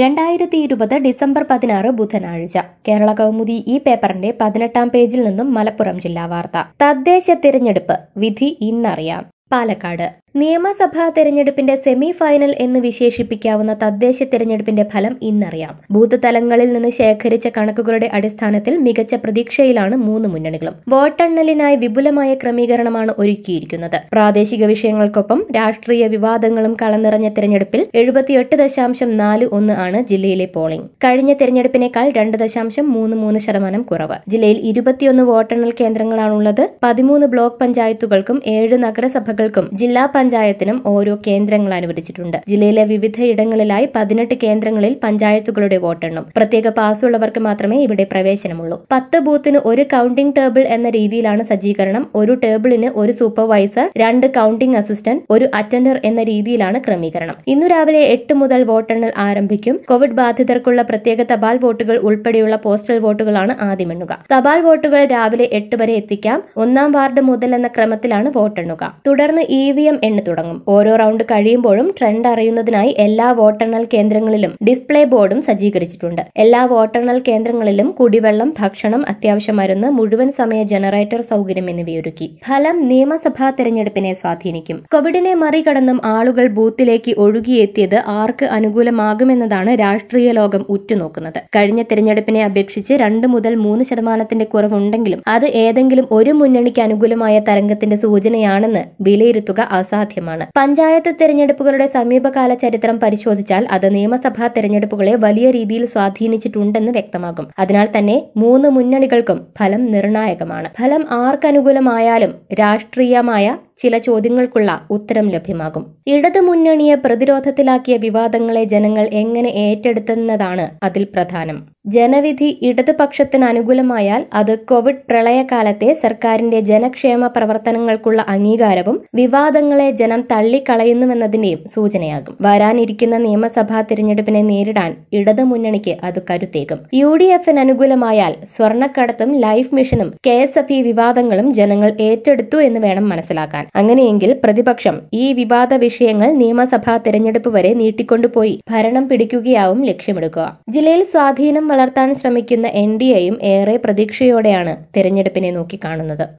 രണ്ടായിരത്തി ഇരുപത് ഡിസംബർ പതിനാറ് ബുധനാഴ്ച കേരള കൗമുദി ഈ പേപ്പറിന്റെ പതിനെട്ടാം പേജിൽ നിന്നും മലപ്പുറം ജില്ലാ വാർത്ത തദ്ദേശ തിരഞ്ഞെടുപ്പ് വിധി ഇന്നറിയാം പാലക്കാട് നിയമസഭാ തെരഞ്ഞെടുപ്പിന്റെ സെമി ഫൈനൽ എന്ന് വിശേഷിപ്പിക്കാവുന്ന തദ്ദേശ തെരഞ്ഞെടുപ്പിന്റെ ഫലം ഇന്നറിയാം ബൂത്ത് തലങ്ങളിൽ നിന്ന് ശേഖരിച്ച കണക്കുകളുടെ അടിസ്ഥാനത്തിൽ മികച്ച പ്രതീക്ഷയിലാണ് മൂന്ന് മുന്നണികളും വോട്ടെണ്ണലിനായി വിപുലമായ ക്രമീകരണമാണ് ഒരുക്കിയിരിക്കുന്നത് പ്രാദേശിക വിഷയങ്ങൾക്കൊപ്പം രാഷ്ട്രീയ വിവാദങ്ങളും കളനിറഞ്ഞ തെരഞ്ഞെടുപ്പിൽ എഴുപത്തിയെട്ട് ദശാംശം നാല് ഒന്ന് ആണ് ജില്ലയിലെ പോളിംഗ് കഴിഞ്ഞ തെരഞ്ഞെടുപ്പിനേക്കാൾ രണ്ട് ദശാംശം മൂന്ന് മൂന്ന് ശതമാനം കുറവ് ജില്ലയിൽ ഇരുപത്തിയൊന്ന് വോട്ടെണ്ണൽ കേന്ദ്രങ്ങളാണുള്ളത് പതിമൂന്ന് ബ്ലോക്ക് പഞ്ചായത്തുകൾക്കും ഏഴ് നഗരസഭകൾക്കും ജില്ലാ പഞ്ചായത്തിനും ഓരോ കേന്ദ്രങ്ങൾ അനുവദിച്ചിട്ടുണ്ട് ജില്ലയിലെ വിവിധ ഇടങ്ങളിലായി പതിനെട്ട് കേന്ദ്രങ്ങളിൽ പഞ്ചായത്തുകളുടെ വോട്ടെണ്ണും പ്രത്യേക പാസ്സുള്ളവർക്ക് മാത്രമേ ഇവിടെ പ്രവേശനമുള്ളൂ പത്ത് ബൂത്തിന് ഒരു കൌണ്ടിംഗ് ടേബിൾ എന്ന രീതിയിലാണ് സജ്ജീകരണം ഒരു ടേബിളിന് ഒരു സൂപ്പർവൈസർ രണ്ട് കൌണ്ടിംഗ് അസിസ്റ്റന്റ് ഒരു അറ്റൻഡർ എന്ന രീതിയിലാണ് ക്രമീകരണം ഇന്നു രാവിലെ എട്ട് മുതൽ വോട്ടെണ്ണൽ ആരംഭിക്കും കോവിഡ് ബാധിതർക്കുള്ള പ്രത്യേക തപാൽ വോട്ടുകൾ ഉൾപ്പെടെയുള്ള പോസ്റ്റൽ വോട്ടുകളാണ് ആദ്യം എണ്ണുക തപാൽ വോട്ടുകൾ രാവിലെ എട്ട് വരെ എത്തിക്കാം ഒന്നാം വാർഡ് മുതൽ എന്ന ക്രമത്തിലാണ് വോട്ടെണ്ണുക തുടർന്ന് ഇ വി എം എണ്ണി തുടങ്ങും ഓരോ റൗണ്ട് കഴിയുമ്പോഴും ട്രെൻഡ് അറിയുന്നതിനായി എല്ലാ വോട്ടെണ്ണൽ കേന്ദ്രങ്ങളിലും ഡിസ്പ്ലേ ബോർഡും സജ്ജീകരിച്ചിട്ടുണ്ട് എല്ലാ വോട്ടെണ്ണൽ കേന്ദ്രങ്ങളിലും കുടിവെള്ളം ഭക്ഷണം അത്യാവശ്യ മരുന്ന് മുഴുവൻ സമയ ജനറേറ്റർ സൗകര്യം എന്നിവയൊരുക്കി ഫലം നിയമസഭാ തെരഞ്ഞെടുപ്പിനെ സ്വാധീനിക്കും കോവിഡിനെ മറികടന്നും ആളുകൾ ബൂത്തിലേക്ക് ഒഴുകിയെത്തിയത് ആർക്ക് അനുകൂലമാകുമെന്നതാണ് രാഷ്ട്രീയ ലോകം ഉറ്റുനോക്കുന്നത് കഴിഞ്ഞ തെരഞ്ഞെടുപ്പിനെ അപേക്ഷിച്ച് രണ്ട് മുതൽ മൂന്ന് ശതമാനത്തിന്റെ കുറവുണ്ടെങ്കിലും അത് ഏതെങ്കിലും ഒരു മുന്നണിക്ക് അനുകൂലമായ തരംഗത്തിന്റെ സൂചനയാണെന്ന് വിലയിരുത്തുക അസാധ്യമാണ് പഞ്ചായത്ത് തെരഞ്ഞെടുപ്പുകളുടെ സമീപകാല ചരിത്രം പരിശോധിച്ചാൽ അത് നിയമസഭാ തെരഞ്ഞെടുപ്പുകളെ വലിയ രീതിയിൽ സ്വാധീനിച്ചിട്ടുണ്ടെന്ന് വ്യക്തമാകും അതിനാൽ തന്നെ മൂന്ന് മുന്നണികൾക്കും ഫലം നിർണായകമാണ് ഫലം ആർക്കനുകൂലമായാലും രാഷ്ട്രീയമായ ചില ചോദ്യങ്ങൾക്കുള്ള ഉത്തരം ലഭ്യമാകും ഇടതു മുന്നണിയെ പ്രതിരോധത്തിലാക്കിയ വിവാദങ്ങളെ ജനങ്ങൾ എങ്ങനെ ഏറ്റെടുത്തെന്നതാണ് അതിൽ പ്രധാനം ജനവിധി ഇടതുപക്ഷത്തിന് അനുകൂലമായാൽ അത് കോവിഡ് പ്രളയകാലത്തെ സർക്കാരിന്റെ ജനക്ഷേമ പ്രവർത്തനങ്ങൾക്കുള്ള അംഗീകാരവും വിവാദങ്ങളെ ജനം തള്ളിക്കളയുന്നുവെന്നതിന്റെയും സൂചനയാകും വരാനിരിക്കുന്ന നിയമസഭാ തിരഞ്ഞെടുപ്പിനെ നേരിടാൻ ഇടതു മുന്നണിക്ക് അത് കരുത്തേകും യു ഡി എഫിന് അനുകൂലമായാൽ സ്വർണ്ണക്കടത്തും ലൈഫ് മിഷനും കെ എസ് എഫ് ഇ വിവാദങ്ങളും ജനങ്ങൾ ഏറ്റെടുത്തു എന്ന് വേണം മനസ്സിലാക്കാൻ അങ്ങനെയെങ്കിൽ പ്രതിപക്ഷം ഈ വിവാദ വിഷയങ്ങൾ നിയമസഭാ തെരഞ്ഞെടുപ്പ് വരെ നീട്ടിക്കൊണ്ടുപോയി ഭരണം പിടിക്കുകയാവും ലക്ഷ്യമെടുക്കുക ജില്ലയിൽ സ്വാധീനം വളർത്താൻ ശ്രമിക്കുന്ന എൻ ഡി എയും ഏറെ പ്രതീക്ഷയോടെയാണ് തെരഞ്ഞെടുപ്പിനെ നോക്കിക്കാണുന്നത്